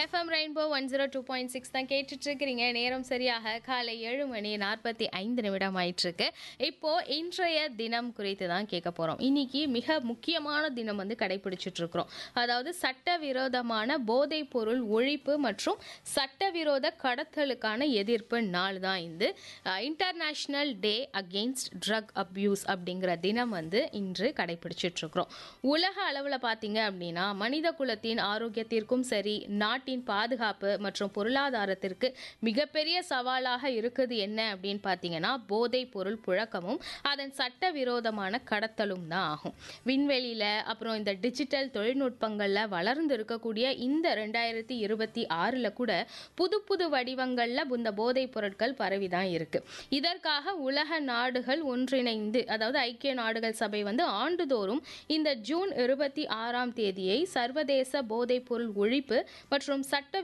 FM rainbow one zero two point six தான் கேட்டுட்டு இருக்கிறீங்க நேரம் சரியாக காலை ஏழு மணி நாற்பத்தி ஐந்து நிமிடம் ஆயிட்டு இருக்கு இப்போ இன்றைய தினம் குறித்து தான் கேட்க போறோம் இன்னைக்கு மிக முக்கியமான தினம் வந்து கடைபிடிச்சிட்டு இருக்கிறோம் அதாவது சட்டவிரோதமான போதைப் பொருள் ஒழிப்பு மற்றும் சட்டவிரோத கடத்தலுக்கான எதிர்ப்பு நாள் தான் இது international day against drug abuse அப்படிங்கிற தினம் வந்து இன்று கடைபிடிச்சிட்டு இருக்கிறோம் உலக அளவில் பார்த்தீங்க அப்படின்னா மனித குலத்தின் ஆரோக்கியத்திற்கும் சரி நாட்டின் பாதுகாப்பு மற்றும் பொருளாதாரத்திற்கு மிகப்பெரிய சவாலாக இருக்குது என்ன அப்படின்னு பார்த்தீங்கன்னா போதைப் பொருள் புழக்கமும் அதன் சட்டவிரோதமான கடத்தலும் தான் ஆகும் விண்வெளியில் அப்புறம் இந்த டிஜிட்டல் தொழில்நுட்பங்களில் வளர்ந்து இருக்கக்கூடிய இந்த ரெண்டாயிரத்தி இருபத்தி ஆறில் கூட புது புது வடிவங்களில் இந்த போதைப் பொருட்கள் பரவி தான் இருக்கு இதற்காக உலக நாடுகள் ஒன்றிணைந்து அதாவது ஐக்கிய நாடுகள் சபை வந்து ஆண்டுதோறும் இந்த ஜூன் இருபத்தி ஆறாம் தேதியை சர்வதேச போதைப் பொருள் ஒழிப்பு மற்றும் சட்ட